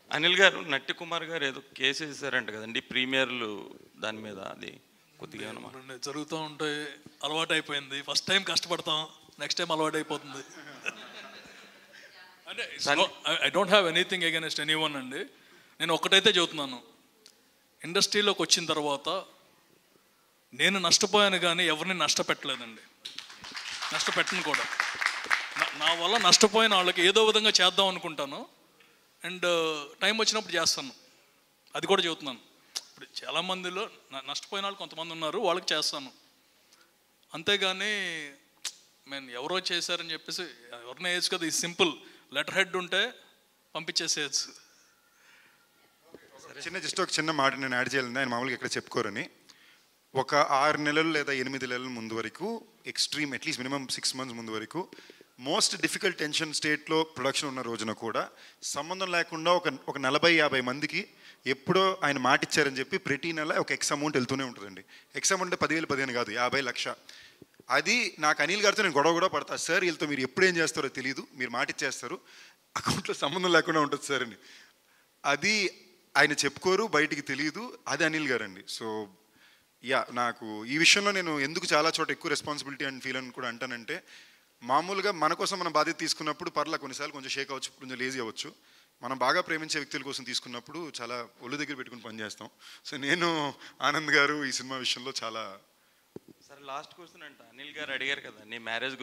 అనిల్ గారు నట్టి కుమార్ గారు ఏదో కేసు వేసారంట కదండి ప్రీమియర్లు దాని మీద అది కొద్దిగా ఏమన్నా మా- అవునండి, జరుగుతూ ఉంటే అలవాటు అయిపోయింది ఫస్ట్ టైం కష్టపడతాం నెక్స్ట్ టైం అలవాటు అయిపోతుంది అంటే I don't have anything against anyone అండి నేను ఒక్కటైతే చెబుతున్నాను ఇండస్ట్రీలోకి వచ్చిన తర్వాత నేను నష్టపోయాను కానీ ఎవరిని నష్టపెట్టలేదండి నష్టపెట్టను కూడా నా- నా వల్ల నష్టపోయిన వాళ్ళకి ఏదో విధంగా చేద్దాం అనుకుంటాను అండ్ టైం వచ్చినప్పుడు చేస్తాను అది కూడా చెబుతున్నాను ఇప్పుడు చాలామందిలో న- నష్టపోయిన వాళ్ళు కొంతమంది ఉన్నారు వాళ్ళకి చేస్తాను అంతేగాని నేను ఎవరో చేశారని చెప్పేసి ఎవరినే వేయచ్చు కదా ఇది సింపుల్ లెటర్ హెడ్ ఉంటే పంపించేసేయచ్చు చిన్న జస్ట్ ఒక చిన్న మాట నేను యాడ్ చేయాలండి ఆయన మామూలుగా ఇక్కడ చెప్పుకోరని ఒక ఆరు నెలలు లేదా ఎనిమిది నెలల ముందు వరకు extreme atleast minimum six months ముందు వరకు మోస్ట్ డిఫికల్ట్ టెన్షన్ స్టేట్లో ప్రొడక్షన్ ఉన్న రోజున కూడా సంబంధం లేకుండా ఒక ఒక నలభై యాభై మందికి ఎప్పుడో ఆయన మాట ఇచ్చారని చెప్పి ప్రతి నెల ఒక ఎక్స్ అమౌంట్ వెళ్తూనే ఉంటుందండి ఎక్స్ అమౌంట్ అంటే పదివేలు పదిహేను కాదు యాభై లక్ష అది నాకు అనిల్ గారితో నేను గొడవ కూడా పడతా సార్ వీళ్ళతో మీరు ఎప్పుడు ఏం చేస్తారో తెలియదు మీరు మాట ఇచ్చేస్తారు అకౌంట్లో సంబంధం లేకుండా ఉంటుంది సార్ అని అది ఆయన చెప్పుకోరు బయటికి తెలియదు అది అనిల్ గారండి సో యా నాకు ఈ విషయంలో నేను ఎందుకు చాలా చోట ఎక్కువ రెస్పాన్సిబిలిటీ అండ్ ఫీల్ అని కూడా అంటానంటే మామూలుగా మన కోసం మనం బాధ్యత తీసుకున్నప్పుడు పర్లా కొన్నిసార్లు కొంచెం షేక్ అవ్వచ్చు కొంచెం లేజీ అవ్వచ్చు మనం బాగా ప్రేమించే వ్యక్తుల కోసం తీసుకున్నప్పుడు చాలా ఒళ్ళు దగ్గర పెట్టుకుని పనిచేస్తాం సో నేను ఆనంద్ గారు ఈ సినిమా విషయంలో చాలా సరే లాస్ట్ క్వశ్చన్ అంట అనిల్ గారు అడిగారు కదా నీ మ్యారేజ్